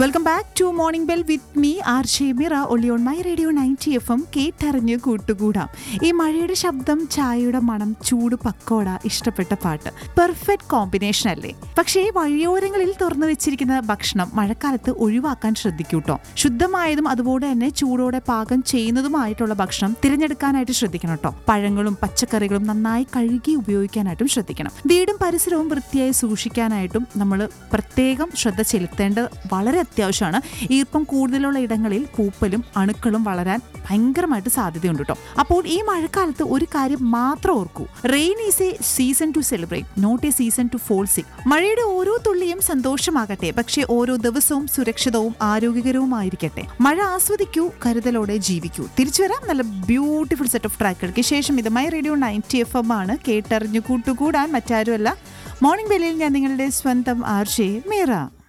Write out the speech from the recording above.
welcome back to morning bell with me R Shemira ഒളിയോൺ my radio ninety F M കേട്ടറിഞ്ഞ് കൂട്ടുകൂടാം ഈ മഴയുടെ ശബ്ദം ചായയുടെ മണം ചൂട് പക്കോട ഇഷ്ടപ്പെട്ട പാട്ട് പെർഫെക്റ്റ് കോമ്പിനേഷൻ അല്ലേ പക്ഷേ വഴിയോരങ്ങളിൽ തുറന്നു വെച്ചിരിക്കുന്ന ഭക്ഷണം മഴക്കാലത്ത് ഒഴിവാക്കാൻ ശ്രദ്ധിക്കൂട്ടോ ശുദ്ധമായതും അതുപോലെ തന്നെ ചൂടോടെ പാകം ചെയ്യുന്നതുമായിട്ടുള്ള ഭക്ഷണം തിരഞ്ഞെടുക്കാനായിട്ട് ശ്രദ്ധിക്കണം കേട്ടോ പഴങ്ങളും പച്ചക്കറികളും നന്നായി കഴുകി ഉപയോഗിക്കാനായിട്ടും ശ്രദ്ധിക്കണം വീടും പരിസരവും വൃത്തിയായി സൂക്ഷിക്കാനായിട്ടും നമ്മൾ പ്രത്യേകം ശ്രദ്ധ ചെലുത്തേണ്ടത് വളരെ അത്യാവശ്യമാണ് ഈർപ്പം കൂടുതലുള്ള ഇടങ്ങളിൽ പൂപ്പലും അണുക്കളും വളരാൻ ഭയങ്കരമായിട്ട് സാധ്യതയുണ്ട് കേട്ടോ അപ്പോൾ ഈ മഴക്കാലത്ത് ഒരു കാര്യം മാത്രം ഓർക്കൂ rain is a season to celebrate not a season to fall sick മഴയുടെ ഓരോ തുള്ളിയും സന്തോഷമാകട്ടെ പക്ഷേ ഓരോ ദിവസവും സുരക്ഷിതവും ആരോഗ്യകരവുമായിരിക്കട്ടെ മഴ ആസ്വദിക്കൂ കരുതലോടെ ജീവിക്കൂ തിരിച്ചു വരാം നല്ല ബ്യൂട്ടിഫുൾ സെറ്റ് ഓഫ് ട്രാക്കുകൾക്ക് ശേഷം ഇത് my radio ninety F M ആണ് കേട്ടറിഞ്ഞു കൂട്ടുകൂടാൻ മറ്റാരുമല്ല മോർണിംഗ് ബെല്ലിൽ ഞാൻ നിങ്ങളുടെ സ്വന്തം ആർഷേ മീറ